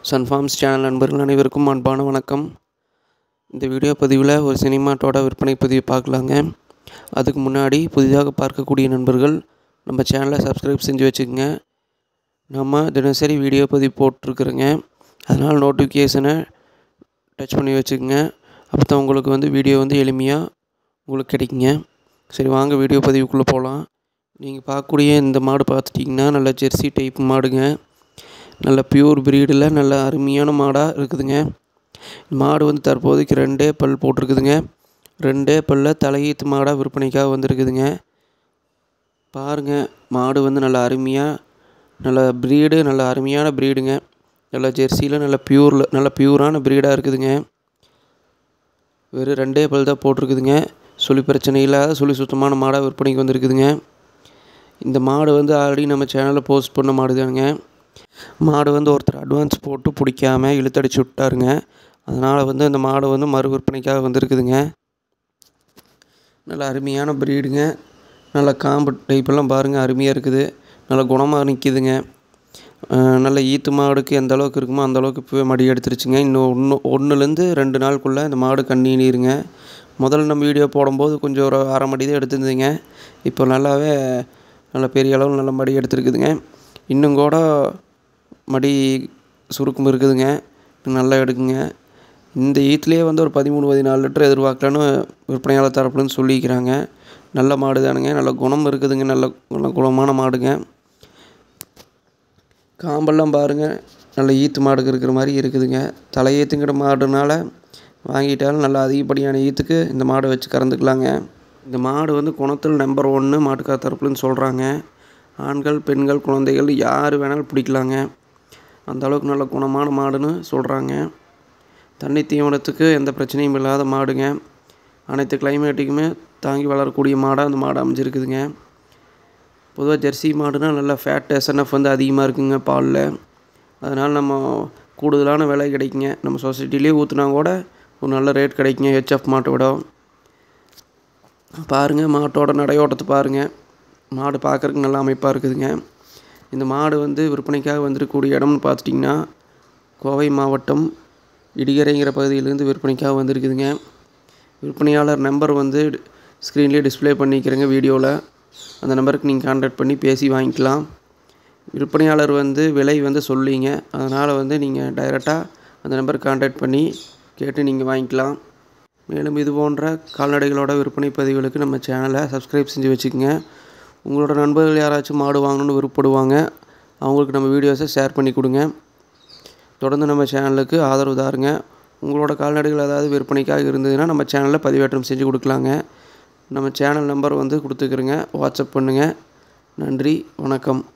Sun Farms channel நண்பர்கள் அனைவருக்கும் அன்பான வணக்கம் இந்த வீடியோ பதிவில் ஒரு சினிமாட்டோட விற்பனை பதிவு பார்க்கலாங்க அதுக்கு முன்னாடி புதிதாக பார்க்கக்கூடிய நண்பர்கள் நம்ம சேனலை சப்ஸ்கிரைப் செஞ்சு வச்சுக்கோங்க நம்ம தினசரி வீடியோ பதிவு போட்டிருக்குறோங்க அதனால் நோட்டிஃபிகேஷனை டச் பண்ணி வச்சுக்கோங்க அப்போ தான் உங்களுக்கு வந்து வீடியோ வந்து எளிமையாக உங்களுக்கு கிடைக்குங்க சரி வாங்க வீடியோ பதிவுக்குள்ளே போகலாம் நீங்கள் பார்க்கக்கூடிய இந்த மாடு பார்த்துட்டிங்கன்னா நல்ல ஜெர்சி டைப் மாடுங்க நல்ல பியூர் ப்ரீடில் நல்ல அருமையான மாடாக இருக்குதுங்க மாடு வந்து தற்போதைக்கு ரெண்டே பல் போட்டிருக்குதுங்க ரெண்டே பல்ல தலையீத்து மாடாக விற்பனைக்காக வந்திருக்குதுங்க பாருங்கள் மாடு வந்து நல்ல அருமையாக நல்ல ப்ரீடு நல்ல அருமையான ப்ரீடுங்க நல்ல ஜெர்சியில் நல்ல பியூரில் நல்ல பியூரான ப்ரீடாக இருக்குதுங்க வெறும் ரெண்டே பல் தான் போட்டிருக்குதுங்க சுழி பிரச்சனை இல்லாத சுழி சுத்தமான மாடாக விற்பனைக்கு வந்திருக்குதுங்க இந்த மாடு வந்து ஆல்ரெடி நம்ம சேனலில் போஸ்ட் பண்ண மாடு தானுங்க மாடு வந்து ஒருத்தர் அட்வான்ஸ் போட்டு பிடிக்காம இழுத்தடிச்சு விட்டாருங்க அதனால் வந்து அந்த மாடு வந்து மறு விற்பனைக்காக வந்திருக்குதுங்க நல்ல அருமையான ப்ரீடுங்க நல்ல காம்பு டைப்பெல்லாம் பாருங்கள் அருமையாக இருக்குது நல்ல குணமாக நிற்கிதுங்க நல்ல ஈத்து மாடுக்கு எந்த அளவுக்கு இருக்குமோ அந்த அளவுக்கு இப்போவே மடி எடுத்துருச்சுங்க இன்னும் ஒன்று ஒன்றுலேருந்து ரெண்டு நாளுக்குள்ளே இந்த மாடு கண்ணீனிருங்க முதல்ல நம்ம வீடியோ போடும்போது கொஞ்சம் ஒரு அரை மடி தான் எடுத்துருந்துங்க இப்போ நல்லாவே நல்ல பெரிய அளவில் நல்ல மடி எடுத்துருக்குதுங்க இன்னும் கூட மடி சுருக்கம் இருக்குதுங்க நல்லா எடுக்குங்க இந்த ஈத்துலேயே வந்து ஒரு பதிமூணு பதினாலு லிட்டர் எதிர்பார்க்கலான்னு விற்பனையாளர் தரப்புலன்னு சொல்லிக்கிறாங்க நல்ல மாடு தானுங்க நல்ல குணம் இருக்குதுங்க நல்ல நல்ல குணமான மாடுங்க காம்பெல்லாம் பாருங்கள் நல்ல ஈத்து மாடுக்கு இருக்கிற மாதிரி இருக்குதுங்க தலையீத்துங்கிற மாடுனால வாங்கிட்டாலும் நல்ல அதிகப்படியான ஈத்துக்கு இந்த மாடை வச்சு கறந்துக்கலாங்க இந்த மாடு வந்து குணத்தில் நம்பர் ஒன்று மாட்டுக்கார தரப்புலன்னு சொல்கிறாங்க ஆண்கள் பெண்கள் குழந்தைகள் யார் வேணாலும் பிடிக்கலாங்க அந்த அளவுக்கு நல்ல குணமான மாடுன்னு சொல்கிறாங்க தண்ணி தீவனத்துக்கு எந்த பிரச்சனையும் இல்லாத மாடுங்க அனைத்து கிளைமேட்டுக்குமே தாங்கி வளரக்கூடிய மாடாக அந்த மாடு அமைஞ்சிருக்குதுங்க பொதுவாக ஜெர்சி மாடுனா நல்லா ஃபேட் எஸ்என்எஃப் வந்து அதிகமாக இருக்குங்க பாலில் அதனால் நம்ம கூடுதலான விலை கிடைக்குங்க நம்ம சொசைட்டிலே ஊற்றுனா கூட ஒரு நல்ல ரேட் கிடைக்குங்க ஹெச்எஃப் மாட்டை விட பாருங்கள் மாட்டோட நடையோட்டத்தை பாருங்கள் மாடு பார்க்குறதுக்கு நல்லா அமைப்பாக இருக்குதுங்க இந்த மாடு வந்து விற்பனைக்காக வந்திருக்கக்கூடிய இடம்னு பார்த்துட்டிங்கன்னா கோவை மாவட்டம் இடிகரைங்கிற பகுதியிலேருந்து விற்பனைக்காக வந்திருக்குதுங்க விற்பனையாளர் நம்பர் வந்து ஸ்க்ரீன்லேயே டிஸ்பிளே பண்ணிக்கிறேங்க வீடியோவில் அந்த நம்பருக்கு நீங்கள் கான்டாக்ட் பண்ணி பேசி வாங்கிக்கலாம் விற்பனையாளர் வந்து விலை வந்து சொல்லிங்க அதனால் வந்து நீங்கள் டைரெக்டாக அந்த நம்பருக்கு கான்டாக்ட் பண்ணி கேட்டு நீங்கள் வாங்கிக்கலாம் மேலும் இது போன்ற கால்நடைகளோட விற்பனை பதிவுகளுக்கு நம்ம சேனலை சப்ஸ்கிரைப் செஞ்சு வச்சுக்கோங்க உங்களோட நண்பர்கள் யாராச்சும் மாடு வாங்கணும்னு விருப்பப்படுவாங்க அவங்களுக்கு நம்ம வீடியோஸை ஷேர் பண்ணி கொடுங்க தொடர்ந்து நம்ம சேனலுக்கு ஆதரவு தாருங்க உங்களோட கால்நடைகள் ஏதாவது விற்பனைக்காக இருந்ததுன்னா நம்ம சேனலில் பதிவேற்றம் செஞ்சு கொடுக்கலாங்க நம்ம சேனல் நம்பர் வந்து கொடுத்துக்கிறேங்க வாட்ஸ்அப் பண்ணுங்கள் நன்றி வணக்கம்